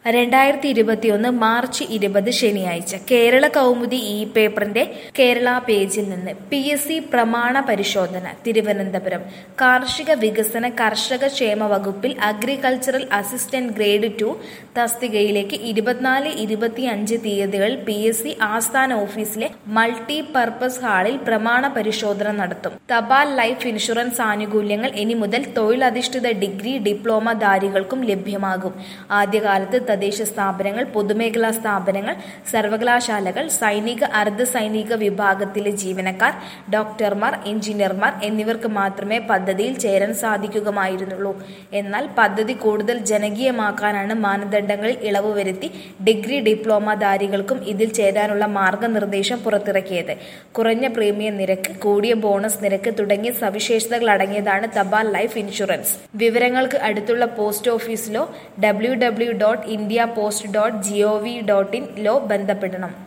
രണ്ടായിരത്തി ഇരുപത്തിയൊന്ന് മാർച്ച് ഇരുപത് ശനിയാഴ്ച കേരള കൗമുദി ഇ പേപ്പറിന്റെ കേരള പേജിൽ നിന്ന് പി എസ് സി പ്രമാണ പരിശോധന തിരുവനന്തപുരം കാർഷിക വികസന കർഷക ക്ഷേമ വകുപ്പിൽ അഗ്രികൾച്ചറൽ അസിസ്റ്റന്റ് ഗ്രേഡ് ടു തസ്തികയിലേക്ക് ഇരുപത്തിനാല് ഇരുപത്തിയഞ്ച് തീയതികളിൽ പി എസ് സി ആസ്ഥാന ഓഫീസിലെ മൾട്ടി പർപ്പസ് ഹാളിൽ പ്രമാണ പരിശോധന നടത്തും തപാൽ ലൈഫ് ഇൻഷുറൻസ് ആനുകൂല്യങ്ങൾ ഇനി മുതൽ തൊഴിലധിഷ്ഠിത ഡിഗ്രി ഡിപ്ലോമധാരികൾക്കും ലഭ്യമാകും ആദ്യകാലത്ത് തദ്ദേശ സ്ഥാപനങ്ങൾ പൊതുമേഖലാ സ്ഥാപനങ്ങൾ സർവകലാശാലകൾ സൈനിക അർദ്ധ സൈനിക വിഭാഗത്തിലെ ജീവനക്കാർ ഡോക്ടർമാർ എഞ്ചിനീയർമാർ എന്നിവർക്ക് മാത്രമേ പദ്ധതിയിൽ ചേരാൻ സാധിക്കുകയായിരുന്നുള്ളൂ എന്നാൽ പദ്ധതി കൂടുതൽ ജനകീയമാക്കാനാണ് മാനദണ്ഡങ്ങളിൽ ഇളവ് വരുത്തി ഡിഗ്രി ഡിപ്ലോമധാരികൾക്കും ഇതിൽ ചേരാനുള്ള മാർഗനിർദ്ദേശം പുറത്തിറക്കിയത് കുറഞ്ഞ പ്രീമിയം നിരക്ക് കൂടിയ ബോണസ് നിരക്ക് തുടങ്ങിയ സവിശേഷതകൾ അടങ്ങിയതാണ് തപാൽ ലൈഫ് ഇൻഷുറൻസ് വിവരങ്ങൾക്ക് അടുത്തുള്ള പോസ്റ്റ് ഓഫീസിലോ W W dot India post dot gov dot in ലോ ബന്ധപ്പെടണം